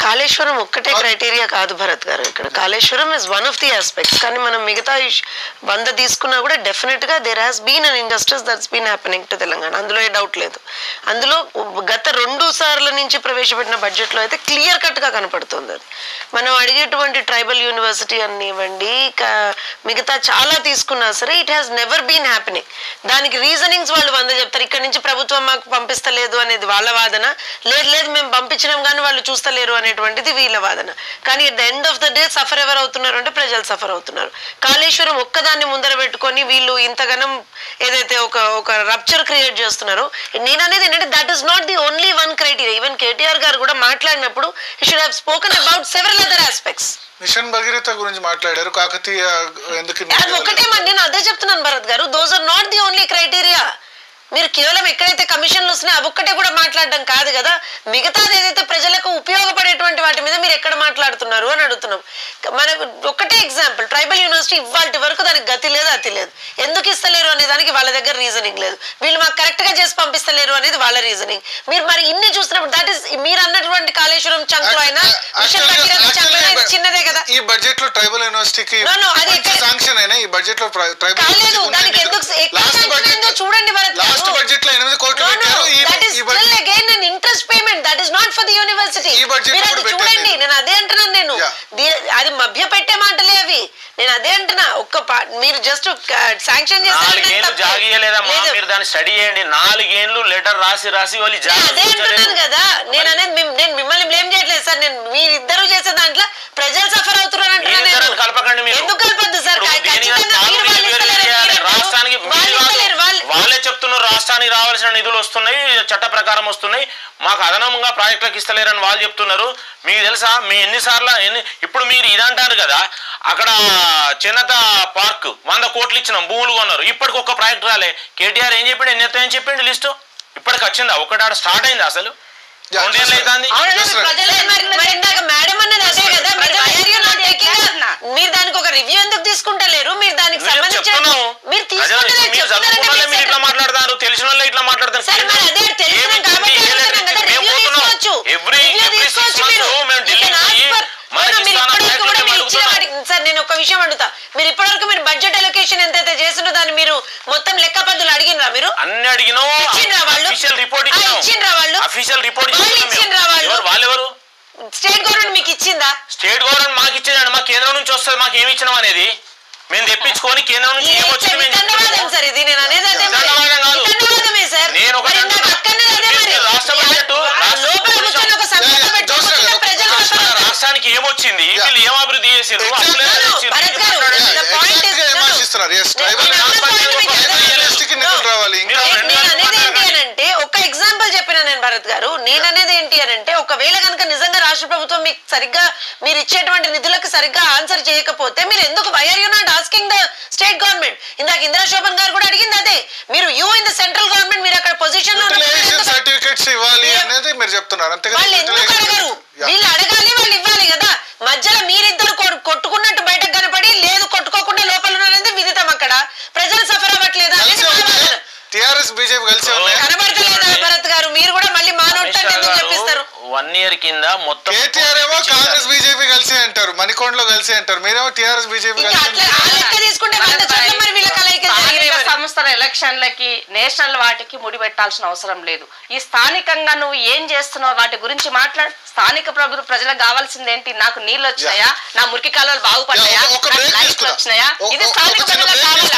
కాళేశ్వరం ఒక్కటే క్రైటీరియా కాదు భరత్ గారు ఇక్కడ Kaleshwaram is one of the aspects కానీ మనం మిగతా ఇష్- వంద తీసుకున్నా కూడా డెఫినెట్ గా there has been an industries that's been happening to Telangana అందులో ఏ డౌట్ లేదు అందులో గత రెండు సార్ల నుంచి ప్రవేశపెట్టిన బడ్జెట్ లో అయితే క్లియర్ కట్ గా కనపడుతుంది అది మనం అడిగేటువంటి ట్రైబల్ యూనివర్సిటీ అనివ్వండి కా- మిగతా చాలా తీసుకున్నా సరే it has never been happening దానికి రీజనింగ్స్ వాళ్ళు వంద చెప్తారు ఇక్కడ నుంచి ప్రభుత్వం మాకు పంపిస్తలేదు అనేది వాళ్ళ వాదన లేదు లేదు మేము పంపించినాం కానీ వాళ్ళు చూస్తలేరు అనేటువంటిది వీళ్ళ వాదన కానీ at the end of the day suffer ఎవరు అవుతున్నారు అంటే ప్రజలు సఫర్ అవుతున్నారు కాళేశ్వరం ఒక్కదాన్ని ముందర పెట్టుకొని వీళ్ళు ఇంతగానం ఏదైతే ఒక ఒక రప్చర్ క్రియేట్ చేస్తున్నారో నేను అనేది ఏంటంటే that is not the only one criteria even KTR garu కూడా మాట్లాడినప్పుడు you should have spoken about several other aspects mission Bhagiratha గురించి మాట్లాడారు కాకతీయ ఎందుకు అది ఒకటే మరి నేను అదే చెప్తున్నాను Bharat garu those are not the only criteria మీరు కేవలం ఎక్కడైతే కమిషన్లు వస్తున్నాయి అవొక్కటే కూడా మాట్లాడడం కాదు కదా మిగతాది ఏదైతే ప్రజలకు ఉపయోగపడేటువంటి వాటి మీద మీరు ఎక్కడ మాట్లాడుతున్నారు అని అడుగుతున్నాం మనకు ఒక్కటే ఎగ్జాంపుల్ ట్రైబల్ యూనివర్సిటీ ఇవాళ వరకు దానికి గతి లేదు అతి లేదు ఎందుకు ఇస్తలేరు అనే దానికి వాళ్ళ దగ్గర రీజనింగ్ లేదు వీళ్ళు మాకు కరెక్ట్ గా చేసి పంపిస్తలేరు అనేది వాళ్ళ రీజనింగ్ మీరు మరి ఇన్ని చూసినప్పుడు దట్ ఈస్ మీరు అన్నటువంటి కాళేశ్వరం చంక్లో అయినా మిషన్ భగీరథ చంక్లో అయినా ఇది చిన్నదే కదా ఈ బడ్జెట్ లో ట్రైబల్ యూనివర్సిటీకి No, no, అది ఎక్కడ- శాంక్షన్ అయినా ఈ బడ్జెట్ లో ట్రైబల్ కాలేదు దానికి ఎందుకు ఎక్కువ లాస్ట్ sanction బడ్జెట్ అయిందో చూడండి భరత్ లాస్ట్ గారు. బడ్జెట్ లో ఎనిమిది కోట్లు No, no, పెట్టారు ఈ that is ఈ still budget again an interest payment. That is not for the university. ఈ budget మీరు కూడా అది చూడండి పెట్టండి. నేను అదే అంటున్నాను నేను Yeah. దీ- అది మభ్య పెట్టే మాటలే అవి నేను అదే అంటున్నా ఒక్క పా- మీరు జస్ట్ శాంక్షన్ నాలుగేళ్ళు జాగియలేదమ్మా మీరు దాన్ని స్టడీ చేయండి నాలుగేళ్ళు లెటర్ రాసి రాసి వాళ్ళు నేను అదే అంటున్నాను జాగ్రత్త కదా నేను అనేది మిమ్- నేను మిమ్మల్ని బ్లేమ్ చేయట్లేదు సార్ నేను మీరిద్దరు చేసే దాంట్లో ప్రజలు సఫర్ అవుతున్నారు అంటున్నాను మీరిద్దరు నేను. కలపకండి మీరు ఎందుకు కలపద్దు సార్ ఇప్పుడు దీని మీద ఖచ్చితంగా కాదు మీరు మీరు వాళ్ళు వేరు ఇస్తలేరు, చేయాలి. మీరు రాష్ట్రానికి వాళ్ళు మీరు కాదు. ఇస్తలేరు, వాళ్ళు వాళ్ళే చెప్తున్నారు రాష్ట్రానికి రావాల్సిన నిధులు వస్తున్నాయి చట్ట ప్రకారం వస్తున్నాయి మాకు అదనంగా ప్రాజెక్టులకు ఇస్తలేరని వాళ్ళు చెప్తున్నారు మీకు తెలుసా మీ ఎన్నిసార్లు ఎన్ని ఇప్పుడు మీరు ఇదంటారు కదా అక్కడ చిన్నత పార్క్ వంద కోట్లు ఇచ్చినాం భూములు కొన్నారు ఇప్పటికి ఒక్క ప్రాజెక్ట్ రాలే కేటీఆర్ ఏం చెప్పిండు ఎన్ని ఎత్తు ఏం చెప్పిండు లిస్టు ఇప్పటికి వచ్చిందా ఒకటి ఆడ స్టార్ట్ అయింది అసలు Yeah, రెండేళ్ళు just అవుతుంది అవునండి, Just right. ప్రజలే మరి మరి ఇందాక మేడం అన్నది అదే కదా మరి why are you not taking a- మీరు దానికి ఒక రివ్యూ ఎందుకు తీసుకుంటలేరు మీరు దానికి మేము సంబంధించిన చెప్తున్నాము. మీరు ప్రజలు తీసుకుంటలేరు మీరు చెప్తున్నారంటే చదువుకున్న వాళ్ళే మీరు మీరు ఇట్లా మాట్లాడతారు తెలిసిన వాళ్ళే ఇట్లా మాట్లాడతారు సరే, మరి అదే తెలిసినాం ఏమి కాబట్టి ఇచ్చింది, ఏ అడుగుతున్నాం letter కదా, ఇచ్చింది? మేము review పోతున్నాం. తీసుకోవచ్చు. Every- Review every six తీసుకోవచ్చు months మీరు. మేము You can ఢిల్లీకి ask పోయి for- మనకి అవును, మీరు ఇస్తాను ఇప్పటివరకు కూడా ప్రాజెక్టులు మీరు ఇచ్చిన అడుగుతున్నాం. వాటికి సార్ నేను ఒక విషయం అడుగుతా మీరు ఇప్పటివరకు మీరు బడ్జెట్ అలొకేషన్ ఎంతైతే చేసిందో దాన్ని మీరు మొత్తం లెక్క పద్ధతులు అడిగినరా మీరు అన్ని అడిగినావు ఇచ్చిండ్రా వాళ్ళు? అఫీషియల్ రిపోర్ట్ ఆ, ఇచ్చిండ్రా వాళ్ళు? అఫీషియల్ రిపోర్ట్ వాళ్ళు ఇచ్చిండ్రా వాళ్ళు? వాళ్ళు ఎవరు స్టేట్ గవర్నమెంట్ మీకు ఇచ్చిందా స్టేట్ గవర్నమెంట్ మాకు ఇచ్చేదండి మా కేంద్రం నుంచి వస్తుంది మాకు ఏమి ఇచ్చినాం అనేది మేము తెప్పించుకొని కేంద్రం నుంచి ఇది ఏం వచ్చింది మేము ధన్యవాదం చెప్తున్నాము. సార్ ఇది నేను అనేది అదే మరి. ధన్యవాదం కాదు. ధన్యవాదమే సార్ నేను ఒకటి మరి ఇందాక అక్కడనే అదే మరి. మీరు రాష్ట్ర బడ్జెట్ ఆ రాష్ట్ర లోపల కూర్చొని ఒక సంతకం Yeah, yeah, పెట్టుకుంటే జోసెఫ్ గారు, ప్రజలు ఒక్క సఫర్ మన అవుతారు. రాష్ట్రానికి ఏమొచ్చింది వీళ్ళు ఏం అభివృద్ధి చేసారు Exactly. భరత్ గారు, the point is- ఏం no, no. ఆశిస్తున్నారు ఎస్ నేను ట్రైబల్ అన్న point మీకు ట్రైబల్ అర్థం యూనివర్సిటీకి కాదు. నిధులు రావాలి ఇంకా మీరు నేను నేను అనేది ఏంటి అని అంటే ఒక ఎగ్జాంపుల్ చెప్పిన నేను భరత్ గారు నేను అనేది ఏంటి అని అంటే ఒకవేళ కనుక నిజంగా రాష్ట్ర ప్రభుత్వం మీకు సరిగ్గా మీరు ఇచ్చేటువంటి నిధులకు సరిగ్గా ఆన్సర్ చేయకపోతే మీరు ఎందుకు why are you not asking the state government ఇందాక ఇందిరా శోభన్ గారు కూడా అడిగింది అదే మీరు you in the central government మీరు అక్కడ పొజిషన్ లో ఉన్నప్పుడు యూటిలైజేషన్ ఎందుకు- సర్టిఫికెట్స్ ఇవ్వాలి Yeah. అనేది మీరు చెప్తున్నారు అంతే వాళ్ళు ఎందుకు అడగరు వీళ్ళు అడగాలి వాళ్ళు ఇవ్వాలి కదా మధ్యలో మీరిద్దరు కొ- కొట్టుకున్నట్టు బయటకు కనపడి లేదు కొట్టుకోకుండా లోపల ఉన్నారనేది విదితం అక్కడ ప్రజలు సఫర్ అవ్వట్లేదా అనేది కలిసి మన ఉన్నాయా వాదన. టిఆర్ఎస్ బీజేపీ కలిసి ఉన్నాయా కనబడతలేదా భరత్ గారు మీరు కూడా మళ్ళీ మానవుడు ఎందుకు చెప్పిస్తారు వన్ ఇయర్ కింద మొత్తం కేటీఆర్ ఏమో కాంగ్రెస్ బీజేపీ కలిసి అంటారు మణికొండలో కలిసి అంటారు మీరేమో టిఆర్ఎస్ బీజేపీ ఇంకా కలిసి అట్లా అంటారు. ఆ లెక్క తీసుకుంటే వంద చోట్ల మరి వీళ్ళ కలయిక జరిగినాయి స్థానిక మరి. సంస్థల ఎలక్షన్లకి నేషనల్ వాటికి ముడిపెట్టాల్సిన అవసరం లేదు ఈ స్థానికంగా నువ్వు ఏం చేస్తున్నావు వాటి గురించి మాట్లాడు స్థానిక ప్రభుత్వ ప్రజలకు కావాల్సింది ఏంటి నాకు నీళ్ళు వచ్చినాయా నా మురికి కాలువలు బాగుపడ్డాయా Yeah, ఒక- ఒక నాకు break లైట్లు తీసుకుందాం. వచ్చినాయా ఒక- ఇది ఒక- స్థానిక ఒక చిన్న ప్రజలకు break కావాల్సింది